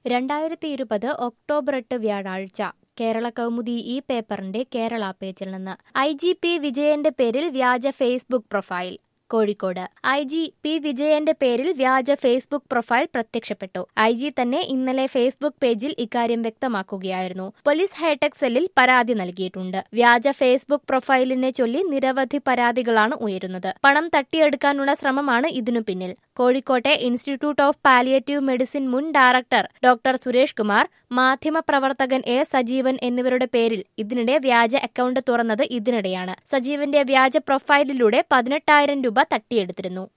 രണ്ടായിരത്തി ഇരുപത് ഒക്ടോബർ എട്ട് വ്യാഴാഴ്ച കേരള കൗമുദി ഈ പേപ്പറിന്റെ കേരള പേജിൽ നിന്ന് ഐ ജി പി വിജയന്റെ പേരിൽ വ്യാജ Facebook profile Kozhikode I G P വിജയന്റെ പേരിൽ വ്യാജ ഫേസ്ബുക്ക് പ്രൊഫൈൽ പ്രത്യക്ഷപ്പെട്ടു ഐ ജി തന്നെ ഇന്നലെ ഫേസ്ബുക്ക് പേജിൽ ഇക്കാര്യം വ്യക്തമാക്കുകയായിരുന്നു പോലീസ് ഹൈടെക് സെല്ലിൽ പരാതി നൽകിയിട്ടുണ്ട് വ്യാജ ഫേസ്ബുക്ക് പ്രൊഫൈലിനെ ചൊല്ലി നിരവധി പരാതികളാണ് ഉയരുന്നത് പണം തട്ടിയെടുക്കാനുള്ള ശ്രമമാണ് ഇതിനു പിന്നിൽ കോഴിക്കോട്ടെ ഇൻസ്റ്റിറ്റ്യൂട്ട് ഓഫ് പാലിയേറ്റീവ് മെഡിസിൻ മുൻ ഡയറക്ടർ ഡോക്ടർ സുരേഷ് കുമാർ മാധ്യമപ്രവർത്തകൻ എ സജീവൻ എന്നിവരുടെ പേരിൽ ഇതിനിടെ വ്യാജ അക്കൗണ്ട് തുറന്നത് ഇതിനിടെയാണ് സജീവന്റെ വ്യാജ പ്രൊഫൈലിലൂടെ പതിനെട്ടായിരം രൂപ തട്ടിയെടുത്തിരുന്നു